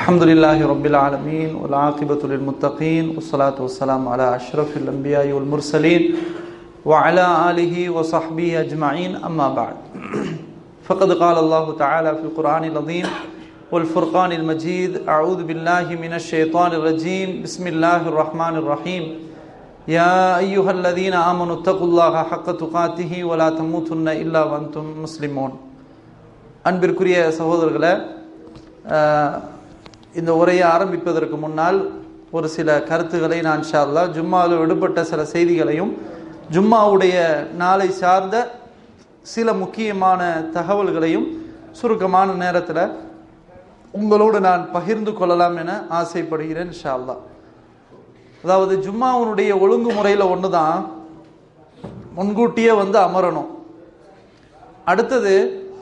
الحمد لله رب العالمين والعاقبة للمتقين والصلاة والسلام على أشرف الأنبياء والمرسلين وعلى آله وصحبه أجمعين أما بعد فقد قال الله تعالى في القرآن العظيم والفرقان المجيد أعوذ بالله من الشيطان الرجيم بسم الله الرحمن الرحيم يا أيها الذين آمنوا اتقوا الله حق تقاته ولا تموتن إلا وأنتم مسلمون அன்பிற்குரிய சகோதரர்களை ஆஹ், இந்த உரையை ஆரம்பிப்பதற்கு முன்னால் ஒரு சில கருத்துக்களை நான் இன்ஷா அல்லாஹ் ஜும்மாவில் விடுபட்ட சில செய்திகளையும் ஜும்மாவுடைய நாளை சார்ந்த சில முக்கியமான தகவல்களையும் சுருக்கமான நேரத்தில் உங்களோடு நான் பகிர்ந்து கொள்ளலாம் என ஆசைப்படுகிறேன் இன்ஷா அல்லாஹ் அதாவது ஜும்மாவுடைய ஒழுங்குமுறையில் ஒன்று தான் முன்கூட்டியே வந்து அமரணும் அடுத்தது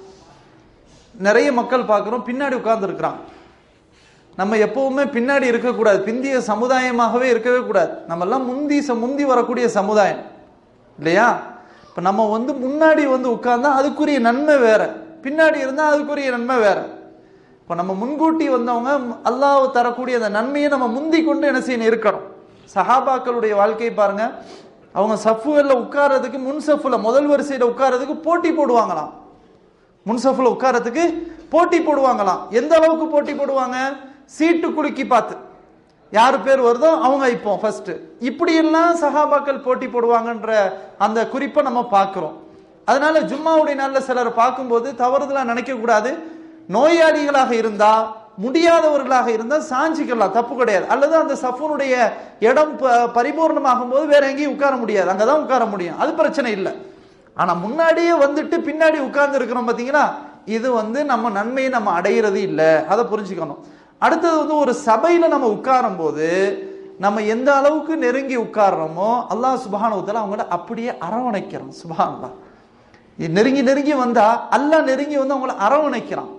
நிறைய மக்கள் பார்க்குறோம் பின்னாடி உட்கார்ந்துருக்குறான் நம்ம எப்பவுமே பின்னாடி இருக்கக்கூடாது பிந்திய சமுதாயமாகவே இருக்கவே கூடாது நம்ம எல்லாம் முந்தி ச- முந்தி வரக்கூடிய சமுதாயம் இல்லையா இப்போ நம்ம வந்து முன்னாடி வந்து உட்கார்ந்தா அதுக்குரிய நன்மை வேற பின்னாடி இருந்தால் அதுக்குரிய நன்மை வேற இப்போ நம்ம முன்கூட்டி வந்தவங்க அல்லாஹ் தரக்கூடிய அந்த நன்மையை நம்ம முந்தி கொண்டு என்ன செய்யணும் இருக்கணும் சஹாபாக்களுடைய வாழ்க்கையை பாருங்க அவங்க சஃப்புகளில் உட்கார்றதுக்கு முன் சஃப்புல முதல் வரிசையில் உட்கார்றதுக்கு போட்டி போடுவாங்களாம் முன்சஃபில் உட்காரத்துக்கு போட்டி போடுவாங்களாம் எந்த அளவுக்கு போட்டி போடுவாங்க சீட்டு குலுக்கி பார்த்து யார் பேர் வருதோ அவங்க இப்போ ஃபர்ஸ்ட் இப்படி எல்லாம் சஹாபாக்கள் போட்டி போடுவாங்கன்ற அந்த குறிப்பை நம்ம பார்க்கிறோம் அதனால ஜும்மாவுடைய நாள்ல சிலர் பார்க்கும்போது தவறுதலா நினைக்க கூடாது நோயாளிகளாக இருந்தா முடியாதவர்களாக இருந்தா சாஞ்சிக்கலாம் தப்பு கிடையாது அல்லது அந்த சஃபுனுடைய இடம் ப- பரிபூர்ணமாகும் போது வேற எங்கேயும் உட்கார முடியாது அங்கதான் உட்கார முடியும் அது பிரச்சனை இல்லை ஆனா முன்னாடியே வந்துட்டு பின்னாடி உட்கார்ந்து இருக்கிறோம் பாத்தீங்களா இது வந்து நம்ம நன்மையை நம்ம அடையிறது இல்லை அதை புரிஞ்சுக்கணும் அடுத்தது வந்து ஒரு சபையில நம்ம உட்காரும் போது நம்ம எந்த அளவுக்கு நெருங்கி உட்கார்றோமோ அல்லாஹ் சுபானுவத்தில் அவங்கள அப்படியே அரவணைக்கிறோம் சுபான்லா நெருங்கி நெருங்கி வந்தா அல்லாஹ் நெருங்கி வந்து அவங்கள அரவணைக்கிறான்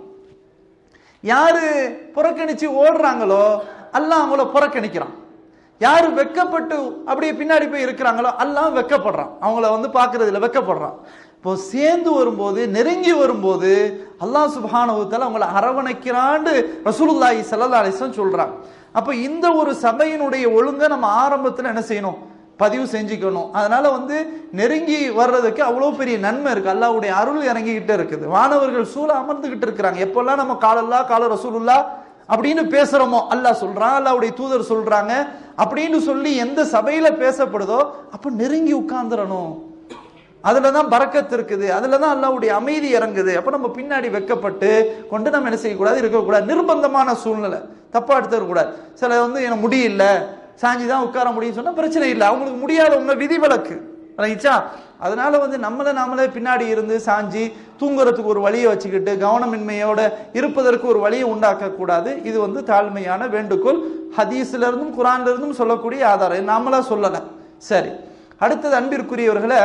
யாரு புறக்கணிச்சு ஓடுறாங்களோ அல்லாஹ் அவங்கள புறக்கணிக்கிறான் யாரு வெக்கப்பட்டு அப்படியே பின்னாடி போய் இருக்கிறாங்களோ அல்லாஹ் வெக்கப்படுறான் அவங்கள வந்து பார்க்கறதுல வெக்கப்படுறான் இப்போ சேர்ந்து வரும்போது நெருங்கி வரும்போது அல்லாஹ் சுப்ஹானஹு அவங்கள அரவணைக்கிறான்னு ரசூலுல்லாஹி ஸல்லல்லாஹு அலைஹி வஸல்லம் சொல்றாங்க அப்போ இந்த ஒரு சபையினுடைய ஒழுங்கை நம்ம ஆரம்பத்துல என்ன செய்யணும் பதிவு செஞ்சுக்கணும் அதனால வந்து நெருங்கி வர்றதுக்கு அவ்வளவு பெரிய நன்மை இருக்கு அல்லாஹ்வுடைய அருள் இறங்கிக்கிட்டே இருக்குது மாணவர்கள் சூழ அமர்ந்துகிட்டு இருக்கிறாங்க எப்பெல்லாம் நம்ம காலல்லா கால ரசூலுல்லா அப்படின்னு பேசுறோமோ அல்லாஹ் சொல்றான் அல்லாஹ்வுடைய தூதர் சொல்றாங்க அப்படின்னு சொல்லி எந்த சபையில பேசப்படுதோ அப்ப நெருங்கி உட்கார்ந்துடணும் அதுலதான் பறக்கத்து இருக்குது அதுலதான் அல்லாஹ்வுடைய அமைதி இறங்குது அப்ப நம்ம பின்னாடி வெக்கப்பட்டு கொண்டு நம்ம என்ன செய்யக்கூடாது இருக்கக்கூடாது நிர்பந்தமான சூழ்நிலை தப்பா எடுத்துக்கூடாது சில வந்து எனக்கு முடியல சாஞ்சி தான் உட்கார முடியும்னு சொன்னா பிரச்சனை இல்லை அவங்களுக்கு முடியாதவங்க விதிவிலக்கு ரைட்டா அதனால வந்து நம்மளை நாமளே பின்னாடி இருந்து சாஞ்சி தூங்குறதுக்கு ஒரு வழியை வச்சுக்கிட்டு கவனமின்மையோட இருப்பதற்கு ஒரு வழியை உண்டாக்க கூடாது இது வந்து தாழ்மையான வேண்டுகோள் ஹதீஸ்ல இருந்தும் குரான்ல இருந்தும் சொல்லக்கூடிய ஆதாரம் இது நாமளா சொல்லல சரி அடுத்தது அன்பிற்குரியவர்களை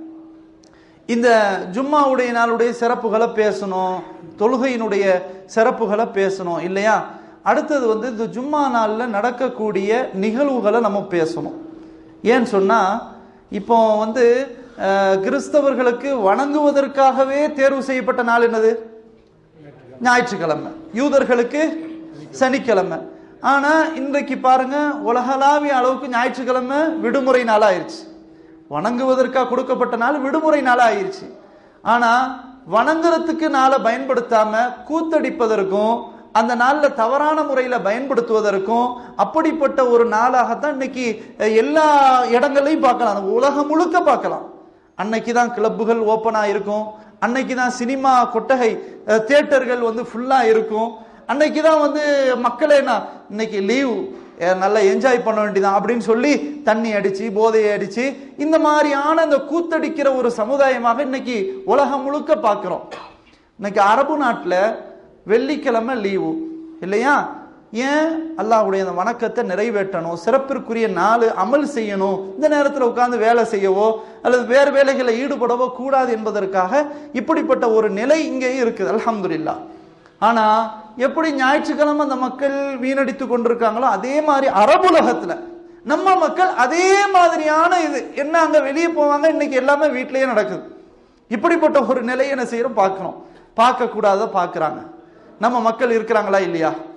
இந்த ஜும்மாவுடைய நாளுடைய சிறப்புகளை பேசணும் தொழுகையினுடைய சிறப்புகளை பேசணும் இல்லையா அடுத்தது வந்து இந்த ஜும்மா நாளில் நடக்கக்கூடிய நிகழ்வுகளை நம்ம பேசணும் ஏன்னு சொன்னா இப்போ வந்து அஹ், கிறிஸ்தவர்களுக்கு வணங்குவதற்காகவே தேர்வு செய்யப்பட்ட நாள் என்னது ஞாயிற்றுக்கிழமை யூதர்களுக்கு சனிக்கிழமை ஆனா இன்றைக்கு பாருங்க உலகளாவிய அளவுக்கு ஞாயிற்றுக்கிழமை விடுமுறை நாள் ஆயிருச்சு வணங்குவதற்காக கொடுக்கப்பட்ட நாள் விடுமுறை நாள் ஆயிருச்சு ஆனா வணங்குறதுக்கு நாளை பயன்படுத்தாம கூத்தடிப்பதற்கும் அந்த நாள்ல தவறான முறையில பயன்படுத்துவதற்கும் அப்படிப்பட்ட ஒரு நாளாகத்தான் இன்னைக்கு அஹ், எல்லா இடங்களையும் பார்க்கலாம் அந்த உலகம் முழுக்க பார்க்கலாம் அன்னைக்கு தான் கிளப்புகள் ஓப்பனா இருக்கும் அன்னைக்கு தான் சினிமா கொட்டகை அஹ், தியேட்டர்கள் வந்து ஃபுல்லா இருக்கும் அன்னைக்கு தான் வந்து மக்களே என்ன இன்னைக்கு லீவ் நல்லா என்ஜாய் பண்ண வேண்டியதான் அப்படின்னு சொல்லி தண்ணி அடிச்சு போதையை அடிச்சு இந்த மாதிரியான இந்த கூத்தடிக்கிற ஒரு சமுதாயமாக இன்னைக்கு உலகம் முழுக்க பார்க்கிறோம் இன்னைக்கு அரபு நாட்டில் வெள்ளிக்கிழமை லீவு இல்லையா ஏன் அல்லாஹ்வுடைய அந்த வணக்கத்தை நிறைவேற்றணும் சிறப்பிற்குரிய நாள் அமல் செய்யணும் இந்த நேரத்தில் உட்கார்ந்து வேலை செய்யவோ அல்லது வேறு வேலைகளில் ஈடுபடவோ கூடாது என்பதற்காக இப்படிப்பட்ட ஒரு நிலை இங்கேயும் இருக்குது அல்ஹம்துலில்லாஹ் ஆனா எப்படி ஞாயிற்றுக்கிழமை அந்த மக்கள் வீணடித்து கொண்டிருக்காங்களோ அதே மாதிரி அரபுலகத்துல நம்ம மக்கள் அதே மாதிரியான இது என்ன அங்க வெளியே போவாங்க இன்னைக்கு எல்லாமே வீட்டிலேயே நடக்குது இப்படிப்பட்ட ஒரு நிலையை என்ன செய்யறோம் பார்க்கிறோம் பார்க்க கூடாத பார்க்கறாங்க நம்ம மக்கள் இருக்கிறாங்களா இல்லையா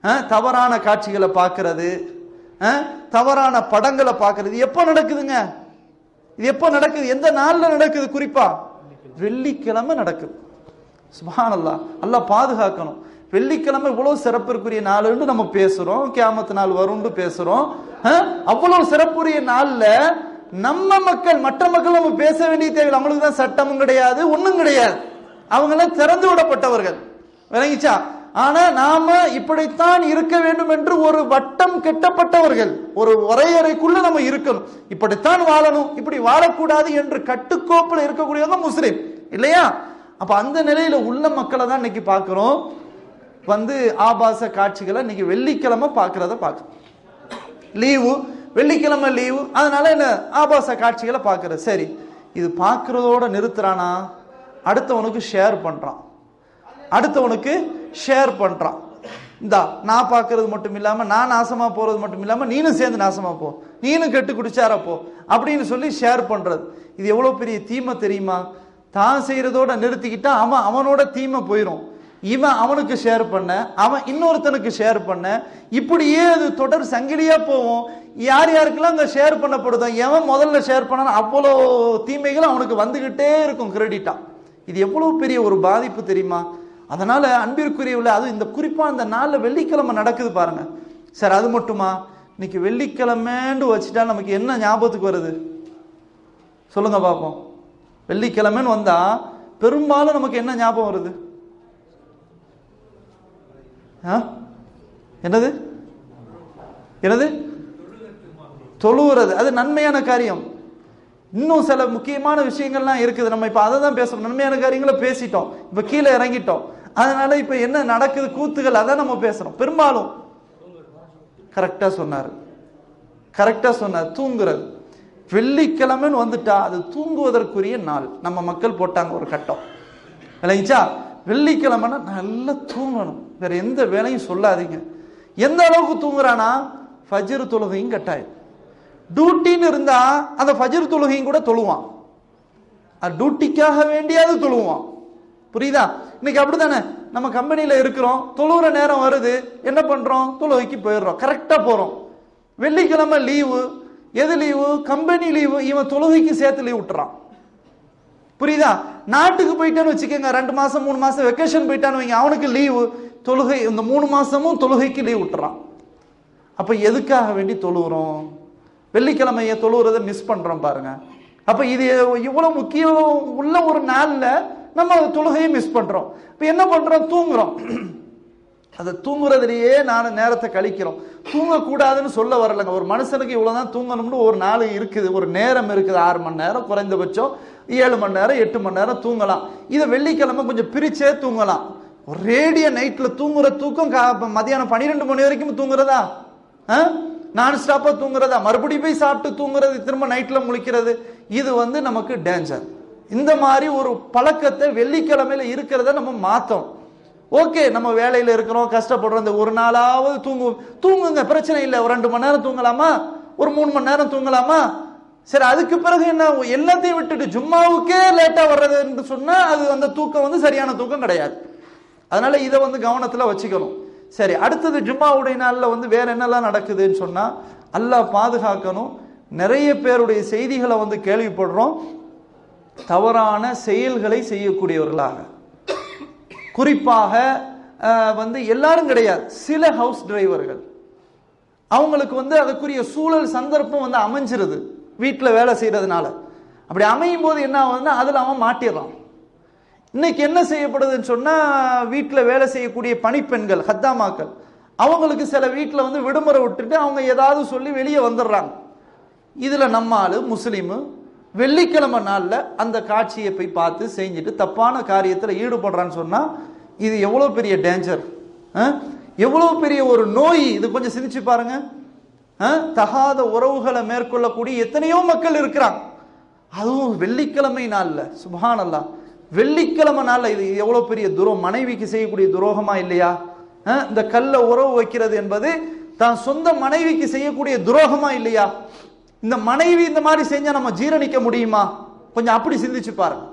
அஹ், தவறான காட்சிகளை பார்க்கிறது அஹ், தவறான படங்களை பார்க்கிறது எப்போ நடக்குதுங்க இது எப்போ நடக்குது எந்த நாள்ல நடக்குது குறிப்பா வெள்ளிக்கிழமை நடக்குது சுபஹானல்லாஹ் அல்லாஹ் பாதுகாக்கணும் வெள்ளிக்கிழமை இவ்வளவு சிறப்பிற்குரிய நாளுன்னு நம்ம பேசுறோம் கியாமத்து நாள் வரும்னு பேசுறோம் அஹ், அவ்வளவு சிறப்புரிய நாள்ல நம்ம மக்கள் மற்ற மக்கள் நம்ம பேச வேண்டிய தேவையில்லை அவங்களுக்கு தான் சட்டமும் கிடையாது ஒண்ணும் கிடையாது அவங்க எல்லாம் திறந்து விடப்பட்டவர்கள் விளங்கிச்சா ஆனா நாம இப்படித்தான் இருக்க வேண்டும் என்று ஒரு வட்டம் கெட்டப்பட்டவர்கள் ஒரு வரையறைக்குள்ள நம்ம இருக்கணும் இப்படித்தான் வாழணும் இப்படி வாழக்கூடாது என்று கட்டுக்கோப்புல இருக்கக்கூடியவங்க முஸ்லிம் இல்லையா அப்ப அந்த நிலையில உள்ள மக்களை தான் இன்னைக்கு பார்க்கிறோம் வந்து ஆபாச காட்சிகளை இன்னைக்கு வெள்ளிக்கிழமை பார்க்கறத பார்க்கறோம் லீவு வெள்ளிக்கிழமை லீவு அதனால என்ன ஆபாச காட்சிகளை பார்க்கறது சரி இது பார்க்கறதோட நிறுத்துறானா அடுத்தவனுக்கு ஷேர் பண்றான் அடுத்தவனுக்கு ஷேர் பண்றான் இந்தா நான் பார்க்கறது மட்டும் இல்லாம நான் நாசமா போறது மட்டும் இல்லாம நீனும் சேர்ந்து நாசமா போ நீனும் கெட்டு குடிச்சார போ அப்படின்னு சொல்லி ஷேர் பண்றது இது எவ்வளவு பெரிய தீமை தெரியுமா தான் செய்யறதோட நிறுத்திக்கிட்டா அவன் அவனோட தீமை போயிடும் இவன் அவனுக்கு ஷேர் பண்ண அவன் இன்னொருத்தனுக்கு ஷேர் பண்ண இப்படியே அது தொடர் சங்கிலியா போகும் யார் யாருக்கெல்லாம் அந்த ஷேர் பண்ணப்படுதோ எவன் முதல்ல ஷேர் பண்ணானோ அவ்வளோ தீமைகள் அவனுக்கு வந்துகிட்டே இருக்கும் கிரெடிட்டா இது எவ்வளவு பெரிய ஒரு பாதிப்பு தெரியுமா அதனால அன்பிற்குரியவுல அது இந்த குறிப்பா இந்த நாள்ல வெள்ளிக்கிழமை நடக்குது பாருங்க சார் அது மட்டுமா இன்னைக்கு வெள்ளிக்கிழமைன்னு வச்சுட்டா நமக்கு என்ன ஞாபகத்துக்கு வருது சொல்லுங்க பார்ப்போம் வெள்ளிக்கிழமைன்னு வந்தா பெரும்பாலும் நமக்கு என்ன ஞாபகம் வருது ஆ? என்னது என்னது தொழுவுறது அது நன்மையான காரியம் இன்னும் சில முக்கியமான விஷயங்கள்லாம் இருக்குது நம்ம இப்ப அதை தான் பேசுறோம் நன்மையான காரியங்களை பேசிட்டோம் இப்ப கீழே இறங்கிட்டோம் அதனால இப்ப என்ன நடக்குது கூத்துகள் அதான் நம்ம பேசுறோம் பெரும்பாலும் கரெக்டா சொன்னாரு கரெக்டா சொன்னார் தூங்குறது வெள்ளிக்கிழமைன்னு வந்துட்டா அது தூங்குவதற்குரிய நாள் நம்ம மக்கள் போட்டாங்க ஒரு கட்டம் விளங்கிச்சா வெள்ளிக்கிழமைனா நல்லா தூங்கணும் வேற எந்த வேலையும் சொல்லாதீங்க எந்த அளவுக்கு தூங்குறானா ஃபஜ்ர் தொழுகையும் கட்டாயம் டியூட்டின்னு இருந்தா அந்த ஃபஜ்ர் தொழுகையும் கூட தொழுவான் அது டியூட்டிக்காக வேண்டியாவது தொழுவான் புரியுதா இன்னைக்கு அப்படித்தானே நம்ம கம்பெனியில இருக்கிறோம் தொழுகிற நேரம் வருது என்ன பண்றோம் தொழுகைக்கு போயிடுறோம் கரெக்டா போறோம் வெள்ளிக்கிழமை லீவு எது லீவு கம்பெனி லீவு இவன் தொழுகைக்கு சேர்த்து லீவ் விட்டுறான் புரியுதா நாட்டுக்கு போயிட்டான்னு வச்சுக்கோங்க ரெண்டு மாசம் மூணு மாசம் வெக்கேஷன் போயிட்டான்னு வைங்க அவனுக்கு லீவு தொழுகை இந்த மூணு மாசமும் தொழுகைக்கு லீவ் விட்டுறான் அப்ப எதுக்காக வேண்டி தொழுகிறோம் வெள்ளிக்கிழமைய தொழுகிறத மிஸ் பண்றோம் பாருங்க அப்ப இது இவ்வளவு முக்கியம் உள்ள ஒரு நாள்ல நம்ம தொழுகையை மிஸ் பண்றோம் இப்ப என்ன பண்றோம் தூங்குறோம் அதை தூங்குறதுலயே நான் நேரத்தை கழிக்கிறோம் தூங்கக்கூடாதுன்னு சொல்ல வரலங்க ஒரு மனுஷனுக்கு இவ்வளவுதான் தூங்கணும்னு ஒரு நாள் இருக்குது ஒரு நேரம் இருக்குது ஆறு மணி நேரம் குறைந்தபட்சம் ஏழு மணி நேரம் எட்டு மணி நேரம் தூங்கலாம் இதை வெள்ளிக்கிழமை கொஞ்சம் பிரிச்சே தூங்கலாம் ரேடிய நைட்ல தூங்குற தூக்கம் கா- மதியானம் பன்னிரெண்டு மணி வரைக்கும் தூங்குறதா நான் ஸ்டாப்பா தூங்குறதா மறுபடியும் போய் சாப்பிட்டு தூங்குறது திரும்ப நைட்ல முழிக்கிறது இது வந்து நமக்கு டேஞ்சர் இந்த மாதிரி ஒரு பழக்கத்தை வெள்ளிக்கிழமையில இருக்கிறத நம்ம மாத்தோம் ஓகே நம்ம வேலையில இருக்கிறோம் கஷ்டப்படுறோம் இந்த ஒரு நாளாவது தூங்கு தூங்குங்க பிரச்சனை இல்லை ஒரு ரெண்டு மணி நேரம் தூங்கலாமா ஒரு மூணு மணி நேரம் தூங்கலாமா சரி அதுக்கு பிறகு என்ன எல்லாத்தையும் விட்டுட்டு ஜும்மாவுக்கே லேட்டா வர்றதுன்னு சொன்னா அது அந்த தூக்கம் வந்து சரியான தூக்கம் கிடையாது அதனால இதை வந்து கவனத்துல வச்சுக்கணும் சரி அடுத்தது ஜும்மாவுடைய நாள்ல வந்து வேற என்னெல்லாம் நடக்குதுன்னு சொன்னா அல்லாஹ் பாதுகாக்கணும் நிறைய பேருடைய செய்திகளை வந்து கேள்விப்படுறோம் தவறான செயல்களை செய்யக்கூடியவர்களாக குறிப்பாக அஹ், வந்து எல்லாரும் கிடையாது சில ஹவுஸ் டிரைவர்கள் அவங்களுக்கு வந்து அதுக்குரிய சூழல் சந்தர்ப்பம் வந்து அமைஞ்சிருது வீட்டில் வேலை செய்யறதுனால அப்படி அமையும் போது என்ன ஆகுதுன்னா அதில் அவன் மாட்டிடுறான் இன்னைக்கு என்ன செய்யப்படுதுன்னு சொன்னா வீட்டில் வேலை செய்யக்கூடிய பணிப்பெண்கள் ஹத்தாமாக்கள் அவங்களுக்கு சில வீட்டில் வந்து விடுமுறை விட்டுட்டு அவங்க ஏதாவது சொல்லி வெளியே வந்துடுறாங்க இதுல நம்ம ஆளு முஸ்லீமு வெள்ளிக்கிழமை நாள்ல அந்த காட்சியை போய் பார்த்து செஞ்சுட்டு தப்பான காரியத்துல ஈடுபடுறான்னு சொன்னா இது எவ்வளவு பெரிய டேஞ்சர் எவ்வளவு பெரிய ஒரு நோய் இது கொஞ்சம் சிந்திச்சு பாருங்க அஹ், தகாத உறவுகளை மேற்கொள்ளக்கூடிய எத்தனையோ மக்கள் இருக்கிறாங்க அதுவும் வெள்ளிக்கிழமை நாள்ல சுபஹானல்லாஹ் வெள்ளிக்கிழமை நாள்ல இது எவ்வளவு பெரிய துரோகம் மனைவிக்கு செய்யக்கூடிய துரோகமா இல்லையா அஹ், இந்த கல்ல உறவு வைக்கிறது என்பது தான் சொந்த மனைவிக்கு செய்யக்கூடிய துரோகமா இல்லையா இந்த மனைவி இந்த மாதிரி செஞ்சா நம்ம ஜீரணிக்க முடியுமா கொஞ்சம் அப்படி சிந்திச்சு பாருங்க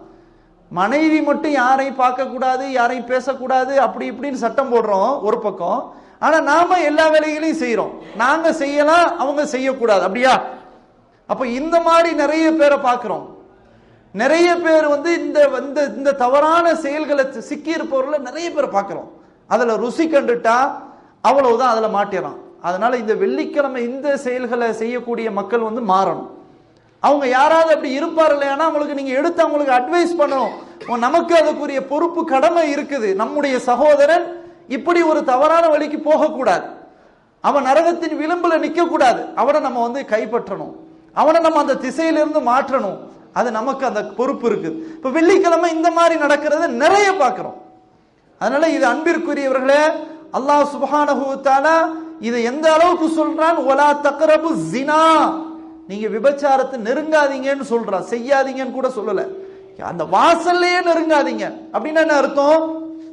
மனைவி மட்டும் யாரையும் பார்க்க கூடாது யாரையும் பேசக்கூடாது அப்படி இப்படின்னு சட்டம் போடுறோம் ஒரு பக்கம் ஆனா நாம எல்லா வேலைகளையும் செய்யறோம் நாங்க செய்யலாம் அவங்க செய்யக்கூடாது அப்படியா அப்ப இந்த மாதிரி நிறைய பேரை பார்க்கிறோம் நிறைய பேர் வந்து இந்த இந்த இந்த தவறான செயல்களை சிக்கி இருப்பவர்களை நிறைய பேர் பார்க்கிறோம் அதுல ருசி கண்டுட்டா அவ்வளவுதான் அதுல மாட்டிடறான் அதனால இந்த வெள்ளிக்கிழமை இந்த செயல்களை செய்யக்கூடிய மக்கள் வந்து மாறணும் அவங்க யாராவது அப்படி இருப்பார் இல்லையானா அவங்களுக்கு நீங்க எடுத்து அவங்களுக்கு அட்வைஸ் பண்ணணும் ஓ, நமக்கு அதுக்குரிய பொறுப்பு கடமை இருக்குது நம்முடைய சகோதரன் இப்படி ஒரு தவறான வழிக்கு போகக்கூடாது அவன் நரகத்தின் விளிம்புல நிக்க கூடாது அவனை நம்ம வந்து கைப்பற்றணும் அவனை நம்ம அந்த திசையிலிருந்து மாற்றணும் அது நமக்கு அந்த பொறுப்பு இருக்கு இப்ப வெள்ளிக்கிழமை இந்த மாதிரி நடக்கிறத நிறைய பார்க்கிறோம் அதனால இது அன்பிற்குரியவர்களே அல்லாஹ் சுப்ஹானஹு வ தஆலா இதை எந்த அளவுக்கு சொல்றான் ஒலா தக்ரபு ஜினா நீங்க விபச்சாரத்தை நெருங்காதீங்கன்னு சொல்றான் செய்யாதீங்கன்னு கூட சொல்லல அந்த வாசல்லையே நெருங்காதீங்க அப்படின்னா என்ன அர்த்தம்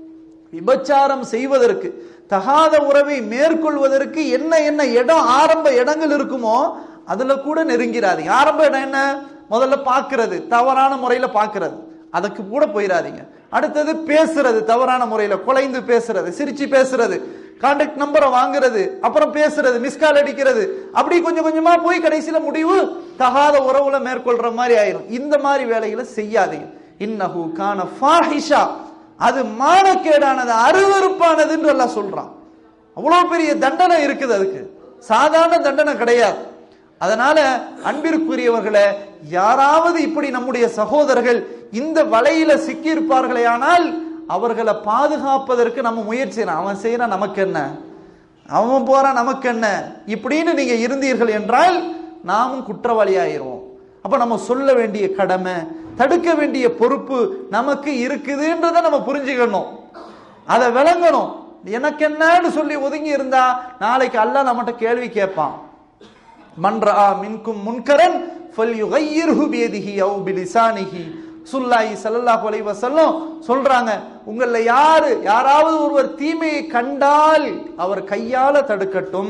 விபச்சாரம் செய்வதற்கு தகாத உறவை மேற்கொள்வதற்கு என்ன என்ன இடம் ஆரம்ப இடங்கள் இருக்குமோ அதுல கூட நெருங்கிறாதீங்க ஆரம்ப இடம் என்ன முதல்ல பார்க்கிறது தவறான முறையில பார்க்கிறது அதுக்கு கூட போயிடாதீங்க அடுத்தது பேசுறது தவறான முறையில குலைந்து பேசுறது சிரிச்சு பேசுறது கான்டாக்ட் நம்பரை வாங்குறது அப்புறம் பேசுறது மிஸ்கால் அடிக்கிறது அப்படி கொஞ்சம் கொஞ்சமா போய் கடைசியில முடிவு தகாத உறவுல மேற்கொள்ற மாதிரி ஆயிரும் இந்த மாதிரி வேலைகளை செய்யாதீங்க இன்னஹு கான ஃபாஹிஷா அது மானக்கேடானது அருவருப்பானதுன்னு எல்லாம் சொல்றான் அவ்வளவு பெரிய தண்டனை இருக்குது அதுக்கு சாதாரண தண்டனை கிடையாது அதனால அன்பிற்குரியவர்களே யாராவது இப்படி நம்முடைய சகோதரர்கள் இந்த வலையில சிக்கியிருப்பார்களே ஆனால் அவர்களை பாதுகாப்பதற்கு நம்ம முயற்சி செய்யணும். அவன் செய்யறான் நமக்கு என்ன அவன் போறான் நமக்கு என்ன இப்படின்னு நீங்க இருந்தீர்கள் என்றால் நாமும் குற்றவாளி ஆயிருவோம் அப்ப நம்ம சொல்ல வேண்டிய கடமை தடுக்க வேண்டிய பொறுப்பு நமக்கு இருக்குதுன்றதை நம்ம புரிஞ்சுக்கணும் அதை விளங்கணும் எனக்கு என்னன்னு சொல்லி ஒதுங்கி இருந்தா நாளைக்கு அல்லாஹ் நம்மகிட்ட கேள்வி கேட்பான் மன்றா மின்கும் முன்கரன் ஃபல்யுகையிர்ஹு பியதிஹி அவ் பிலிசானிஹி சுல்லாஹி ஸல்லல்லாஹு அலைஹி வஸல்லம் சொல்றாங்க உங்கள யாரு யாராவது ஒருவர் தீமையை கண்டால் அவர் கையால தடுக்கட்டும்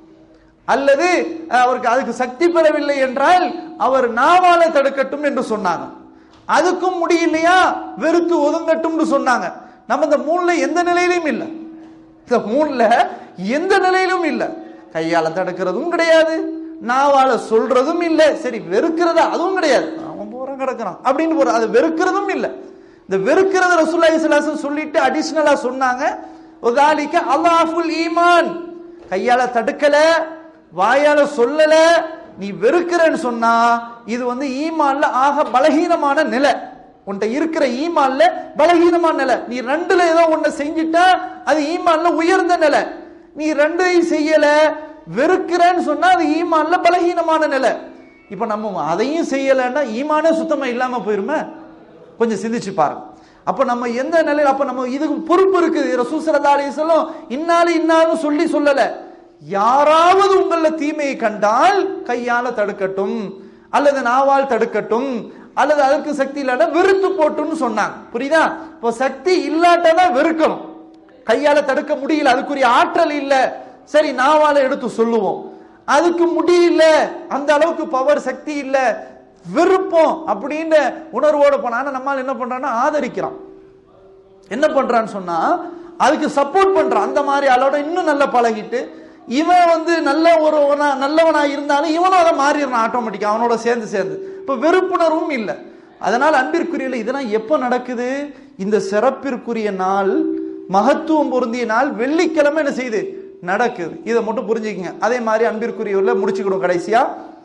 அல்லது அஹ், அவருக்கு அதுக்கு சக்தி பெறவில்லை என்றால் அவர் நாவால தடுக்கட்டும் என்று சொன்னாங்க அதுக்கும் முடியலையா வெறுத்து ஒதுங்கட்டும்னு சொன்னாங்க நம்ம இந்த மூணுல எந்த நிலையிலும் இல்லை இந்த மூணுல எந்த நிலையிலும் இல்ல கையால தடுக்கிறதும் கிடையாது நாவால சொல்றதும் இல்ல சரி வெறுக்கிறதா அதுவும் கிடையாது அவன் போறான் கிடக்குறான் அப்படின்னு போற அது வெறுக்கிறதும் இல்ல இந்த வெறுக்கிறது ரசூலுல்லாஹி ஸல்லல்லாஹு அலைஹி வஸல்லம் சொல்லிட்டு அடிஷனலா சொன்னாங்க உதாலிக்க அல்லாஹுல் ஈமான் கையால தடுக்கல வாயால சொல்லல நீ வெறுக்கிறன்னு சொன்னா இது வந்து ஈமான்ல ஆக பலகீனமான நிலை உன்கிட்ட இருக்கிற ஈமான்ல பலகீனமான நிலை நீ ரெண்டுல ஏதோ ஒண்ணு செஞ்சிட்டா அது ஈமான்ல உயர்ந்த நிலை நீ ரெண்டையும் செய்யல வெறுக்கிறேன்னு சொன்னா அது ஈமான்ல பலகீனமான நிலை இப்ப நம்ம அதையும் செய்யலைன்னா ஈமானே சுத்தமா இல்லாம போயிருமே கொஞ்சம் சிந்திச்சு பாருங்க அப்ப நம்ம எந்த நிலையில அப்ப நம்ம இதுக்கு பொறுப்பு இருக்குது ரசூல் ஸல்லல்லாஹு அலைஹி வஸல்லம் இன்னாலு இன்னாலும் சொல்லி சொல்லல யாராவது உங்கள தீமையை கண்டால் கையால தடுக்கட்டும் அல்லது நாவால் தடுக்கட்டும் அல்லது அதற்கு சக்தி இல்லாட்ட வெறுத்து போட்டுன்னு சொன்னாங்க புரியுதா இப்போ சக்தி இல்லாட்டனா வெறுக்கணும் கையால தடுக்க முடியல அதுக்குரிய ஆற்றல் இல்ல சரி நாவால எடுத்து சொல்லுவோம் அதுக்கு முடியல அந்த அளவுக்கு பவர் சக்தி இல்ல விருப்பம் அப்படின்னு உணர்வோட போனா நம்மால் என்ன பண்றான்னா ஆதரிக்கிறான் என்ன பண்றான்னு சொன்னா அதுக்கு சப்போர்ட் பண்றான் அந்த மாதிரி ஆளோட இன்னும் நல்லா பழகிட்டு இவன் வந்து நல்ல ஒரு நல்லவனா இருந்தாலும் இவனும் அதை மாறிடுறான் ஆட்டோமேட்டிக்கா அவனோட சேர்ந்து சேர்ந்து இப்ப வெறுப்புணர்வும் இல்லை அதனால அன்பிற்குரிய இதெல்லாம் எப்ப நடக்குது இந்த சிறப்பிற்குரிய நாள் மகத்துவம் பொருந்திய நாள் வெள்ளிக்கிழமை என்ன செய்யுது நடக்குது இதை மட்டும் புரிஞ்சுக்கங்க அதே மாதிரி அன்பிற்குரியவர்ல முடிச்சுக்கிடும் கடைசியா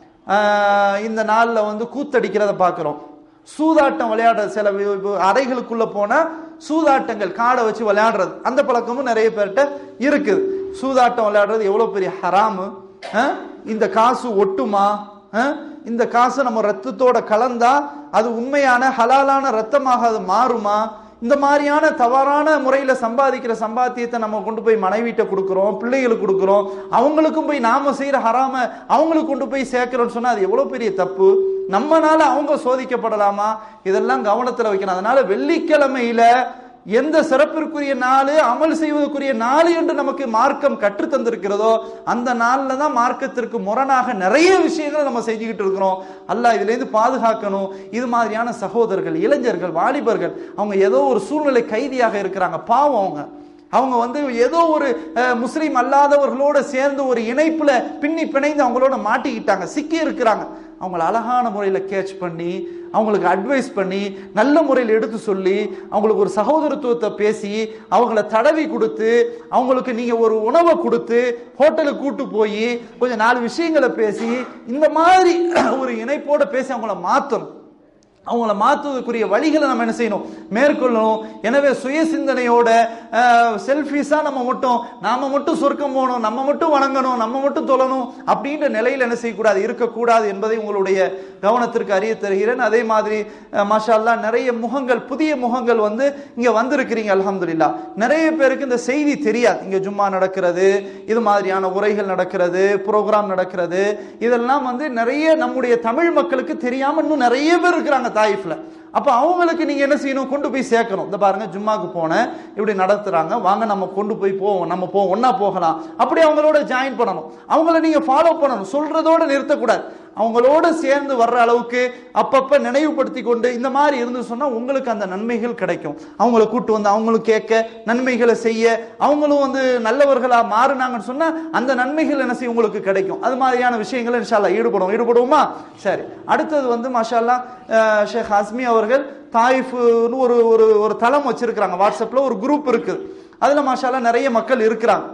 ஆஹ் இந்த நாள்ல வந்து கூத்தடிக்கிறத பார்க்கிறோம் சூதாட்டம் விளையாடுற சில வி- வி- அறைகளுக்குள்ள போனா சூதாட்டங்கள் காடை வச்சு விளையாடுறது அந்த பழக்கமும் நிறைய பேர்கிட்ட இருக்குது சூதாட்டம் விளையாடுறது எவ்வளவு பெரிய ஹராமு அஹ்? இந்த காசு ஒட்டுமா அஹ்? இந்த காசு நம்ம ரத்தத்தோட கலந்தா அது உண்மையான ஹலாலான ரத்தமாக அது மாறுமா இந்த மாதிரியான தவறான முறையில சம்பாதிக்கிற சம்பாத்தியத்தை நம்ம கொண்டு போய் மனைவிட்ட கொடுக்குறோம் பிள்ளைகளுக்கு கொடுக்குறோம் அவங்களுக்கும் போய் நாம செய்யற ஹராம அவங்களுக்கு கொண்டு போய் சேர்க்கிறோம்னு சொன்னா அது எவ்வளவு பெரிய தப்பு நம்மனால அவங்க சோதிக்கப்படலாமா இதெல்லாம் கவனத்துல வைக்கணும் அதனால வெள்ளிக்கிழமையில எந்த சிறப்பிற்குரிய நாள் அமல் செய்வதற்குரிய நாள் என்று நமக்கு மார்க்கம் கற்று தந்திருக்கிறதோ அந்த நாள்ல தான் மார்க்கத்திற்கு முரணாக நிறைய விஷயங்களை நம்ம செஞ்சுக்கிட்டு இருக்கிறோம் அல்லாஹ் இதுல இருந்து பாதுகாக்கணும் இது மாதிரியான சகோதரர்கள் இளைஞர்கள் வாலிபர்கள் அவங்க ஏதோ ஒரு சூழ்நிலை கைதியாக இருக்கிறாங்க பாவம் அவங்க அவங்க வந்து ஏதோ ஒரு அஹ், முஸ்லீம் அல்லாதவர்களோட சேர்ந்து ஒரு இணைப்புல பின்னி பிணைந்து அவங்களோட மாட்டிக்கிட்டாங்க சிக்கி இருக்கிறாங்க அவங்கள அழகான முறையில் கேட்ச் பண்ணி அவங்களுக்கு அட்வைஸ் பண்ணி நல்ல முறையில் எடுத்து சொல்லி அவங்களுக்கு ஒரு சகோதரத்துவத்தை பேசி அவங்கள தடவி கொடுத்து அவங்களுக்கு நீங்க ஒரு உணவை கொடுத்து ஹோட்டலுக்கு கூட்டு போய் கொஞ்சம் நாலு விஷயங்களை பேசி இந்த மாதிரி ஒரு இணைப்போட பேசி அவங்கள மாத்தணும் அவங்கள மாற்றுவதற்குரிய வழிகளை நம்ம என்ன செய்யணும் மேற்கொள்ளணும் எனவே சுய சிந்தனையோட செல்ஃபிஸா நம்ம மட்டும் நாம மட்டும் சொர்க்கம் போகணும் நம்ம மட்டும் வணங்கணும் நம்ம மட்டும் தொழணும் அப்படின்ற நிலையில் என்ன செய்யக்கூடாது இருக்கக்கூடாது என்பதை உங்களுடைய கவனத்திற்கு அறிய தருகிறேன் அதே மாதிரி அஹ், மாஷா அல்லாஹ் நிறைய முகங்கள் புதிய முகங்கள் வந்து இங்க வந்திருக்கிறீங்க அல்ஹம்துலில்லா நிறைய பேருக்கு இந்த செய்தி தெரியாது இங்க ஜும்மா நடக்கிறது இது மாதிரியான உரைகள் நடக்கிறது ப்ரோக்ராம் நடக்கிறது இதெல்லாம் வந்து நிறைய நம்முடைய தமிழ் மக்களுக்கு தெரியாம இன்னும் நிறைய பேர் இருக்கிறாங்க தாயிஃப்ல அப்ப அவங்களுக்கு நீங்க என்ன செய்யணும் கொண்டு போய் சேர்க்கணும் இந்த பாருங்க ஜும்மாக்கு போனேன் இப்படி நடத்துறாங்க வாங்க நம்ம கொண்டு போய் போவோம் நம்ம போ ஒன்னா போகலாம் அப்படி அவங்களோட ஜாயின் பண்ணணும் அவங்கள நீங்க ஃபாலோ பண்ணணும் சொல்றதோட நிறுத்தக்கூடாது அவங்களோட சேர்ந்து வர்ற அளவுக்கு அப்பப்ப நினைவுபடுத்தி கொண்டு இந்த மாதிரி இருந்து சொன்னா உங்களுக்கு அந்த நன்மைகள் கிடைக்கும் அவங்கள கூட்டு வந்து அவங்களும் கேட்க நன்மைகளை செய்ய அவங்களும் வந்து நல்லவர்களா மாறினாங்கன்னு சொன்னா அந்த நன்மைகள் என்ன செய்யும் உங்களுக்கு கிடைக்கும் அது மாதிரியான விஷயங்களை இன்ஷால்லா ஈடுபடும் ஈடுபடுவோமா சரி அடுத்தது வந்து மாஷால்லா அஹ், ஷேக் ஹஸ்மி அவர்கள் தாயிஃப்னு ஒரு ஒரு ஒரு தளம் வச்சிருக்கிறாங்க வாட்ஸ்அப்ல ஒரு குரூப் இருக்கு அதுல மாஷால்லா நிறைய மக்கள் இருக்கிறாங்க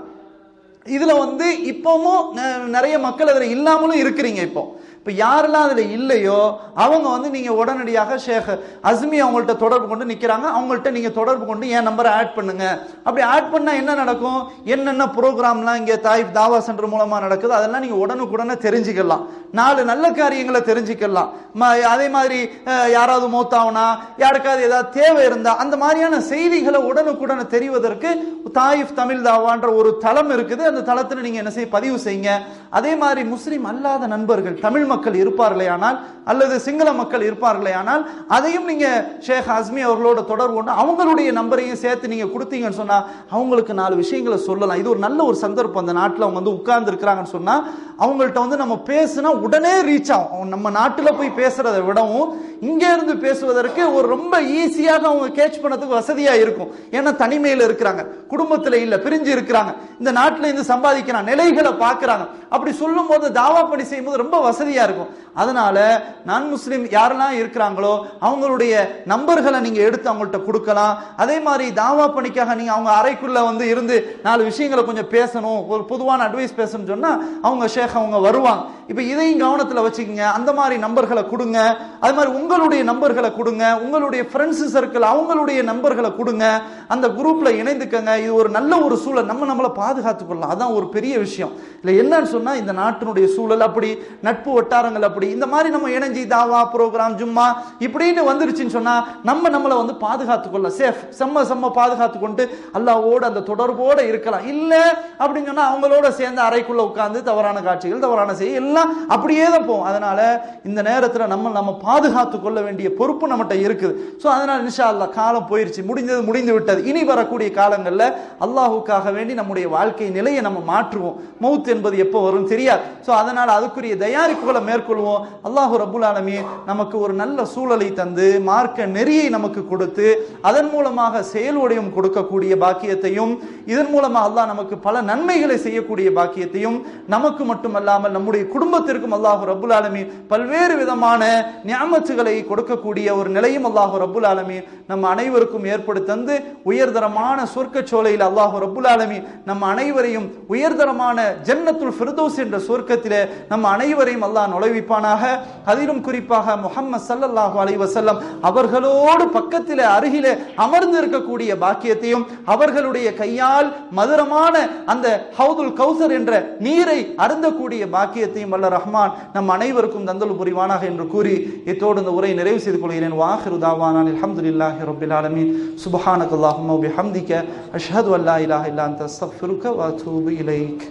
இதுல வந்து இப்பவும் ந- நிறைய மக்கள் அதுல இல்லாமலும் இருக்கிறீங்க இப்போ இப்ப யாரெல்லாம் அதுல இல்லையோ அவங்க வந்து நீங்க உடனடியாக ஷேக் அஸ்மி அவங்கள்ட்ட தொடர்பு கொண்டு நிக்கிறாங்க அவங்கள்ட்ட நீங்க தொடர்பு கொண்டு என் நம்பரை ஆட் பண்ணுங்க அப்படி ஆட் பண்ணா என்ன நடக்கும் என்னென்ன ப்ரோக்ராம்லாம் இங்க தாயிஃப் தாவா சென்டர் மூலமா நடக்குது அதெல்லாம் நீங்க உடனுக்குடனே தெரிஞ்சுக்கலாம் நாலு நல்ல காரியங்களை தெரிஞ்சுக்கலாம் ம- அதே மாதிரி அஹ், யாராவது மௌத்தாவனா யாருக்காவது ஏதாவது தேவை இருந்தா அந்த மாதிரியான செய்திகளை உடனுக்குடனே தெரிவதற்கு தாயிஃப் தமிழ் தாவான்ற ஒரு தளம் இருக்குது அந்த தளத்துல நீங்க என்ன செய்ய பதிவு செய்யுங்க அதே மாதிரி முஸ்லிம் அல்லாத நண்பர்கள் தமிழ் மக்கள் இருப்பார்களே ஆனால் அல்லது சிங்கள மக்கள் இருப்பார்களே ஆனால் அதையும் நீங்க ஷேக் அஸ்மி அவர்களோட தொடர்பு கொண்டு அவங்களுடைய நம்பரையும் சேர்த்து நீங்க கொடுத்தீங்கன்னு சொன்னா அவங்களுக்கு நாலு விஷயங்களை சொல்லலாம் இது ஒரு நல்ல ஒரு சந்தர்ப்பம் அந்த நாட்டில் அவங்க வந்து உட்கார்ந்து இருக்கிறாங்கன்னு சொன்னா அவங்கள்ட்ட வந்து நம்ம பேசுனா உடனே ரீச் ஆகும் அவங்க நம்ம நாட்டுல போய் பேசுறதை விடவும் இங்க இருந்து பேசுவதற்கு ஒரு ரொம்ப ஈஸியாக அவங்க கேட்ச் பண்ணதுக்கு வசதியா இருக்கும் ஏன்னா தனிமையில இருக்கிறாங்க குடும்பத்துல இல்ல பிரிஞ்சு இருக்கிறாங்க இந்த நாட்டுல இருந்து சம்பாதிக்கிறாங்க நிலைகளை பார்க்கறாங்க அப்படி சொல்லும் போது தாவா பணி செய்யும்போது ரொம்ப வசதியா இருக்கும் அதனால நான் முஸ்லிம் யாரெல்லாம் இருக்கிறாங்களோ அவங்களுடைய நம்பர்களை நீங்க எடுத்து அவங்கள்ட்ட கொடுக்கலாம் அதே மாதிரி தாவா பணிக்காக நீங்க அவங்க அறைக்குள்ள வந்து இருந்து நாலு விஷயங்களை கொஞ்சம் பேசணும் ஒரு பொதுவான அட்வைஸ் பேசணும்னு சொன்னா அவங்க ஷேக் அவங்க வருவாங்க இப்ப இதையும் கவனத்துல வச்சுக்கோங்க அந்த மாதிரி நம்பர்களை கொடுங்க அது மாதிரி உங்களுடைய நம்பர்களை கொடுங்க உங்களுடைய ஃப்ரெண்ட்ஸ் சர்க்கிள் அவங்களுடைய நம்பர்களை கொடுங்க அந்த குரூப்ல இணைந்துக்கங்க இது ஒரு நல்ல ஒரு சூழல் நம்ம நம்மளை பாதுகாத்துக் கொள்ளலாம் அதான் ஒரு பெரிய விஷயம் இல்ல என்னன்னு சொன்னா இந்த நாட்டினுடைய சூழல் அப்படி நட்பு வட்டாரங்கள் அப்படி இந்த மாதிரி நம்ம இணைஞ்சி தாவா ப்ரோக்ராம் ஜும்மா இப்படின்னு வந்துருச்சுன்னு சொன்னா நம்ம நம்மளை வந்து பாதுகாத்துக் கொள்ள சேஃப் செம்ம செம்ம பாதுகாத்து கொண்டு அல்லாவோட அந்த தொடர்போட இருக்கலாம் இல்ல அப்படின்னு சொன்னா அவங்களோட சேர்ந்து அறைக்குள்ள உட்கார்ந்து தவறான காட்சிகள் தவறான செய்ய எல்லாம் அப்படியே தான் போகும் அதனால இந்த நேரத்துல நம்ம நம்ம பாதுகாத்து கொள்ள வேண்டிய பொறுப்பு நம்மகிட்ட இருக்குது ஸோ அதனால இன்ஷா அல்லாஹ் காலம் போயிருச்சு முடிந்தது முடிந்து விட்டது இனி வரக்கூடிய காலங்கள்ல அல்லாஹுக்காக வேண்டி நம்முடைய வாழ்க்கை நிலையை நம்ம மாற்றுவோம் மவுத் என்பது எப்போ வரும் தெரியாது ஸோ அதனால அதுக்குரிய தயாரிப்புகளை மேற்கொள்வோம் அல்லாஹு ரபுல் ஆலமீன் நமக்கு ஒரு நல்ல சூழலை தந்து மார்க்க நெறியை நமக்கு கொடுத்து அதன் மூலமாக செயலுடையும் கொடுக்கக்கூடிய பாக்கியத்தையும் இதன் மூலமாக அல்லாஹ் நமக்கு பல நன்மைகளை செய்யக்கூடிய பாக்கியத்தையும் நமக்கு மட்டுமல்லாமல் நம்முடைய குடும்பத்திற்கும் அல்லாஹு ரபுல் ஆலமீன் பல்வேறு விதமான ஞாபகத்துகளை கொடுக்கக்கூடிய ஒரு நிலையும் அல்லாஹு ரபுல் ஆலமீன் நம்ம அனைவருக்கும் ஏற்படுத்தி தந்து உயர்தரமான சொர்க்க சோலையில் அல்லாஹு ரபுல் ஆலமீன் நம்ம அனைவரையும் உயர்தரமான ஜன்னத்துல் ஃபிர்தௌஸ் என்ற சொர்க்கத்திலே நம்ம அனைவரையும் அல்லாஹ் நுழைவிப்பானாக அதிலும் குறிப்பாக முஹம்மது ஸல்லல்லாஹு அலைஹி வஸல்லம் அவர்களோடு பக்கத்திலே அருகிலே அமர்ந்து இருக்கக்கூடிய பாக்கியத்தையும் அவர்களுடைய கையால் மதுரமான அந்த ஹவுதுல் கௌசர் என்ற நீரை அருந்தக்கூடிய பாக்கியத்தையும் வல்ல ரஹ்மான் நம் அனைவருக்கும் தந்தல் புரிவானாக என்று கூறி இத்தோடு இந்த உரை நிறைவு செய்து கொள்கிறேன் வாஹிரு தாவானான் அல்ஹம்துலில்லாஹி ரப்பில் ஆலமீன் சுப்ஹானக அல்லாஹும்ம வபிஹம்திக அஷ்ஹது அல்லா இலாஹ இல்லா அன்த அஸ்தக்ஃபிருக வ அத்தூபு இலைக்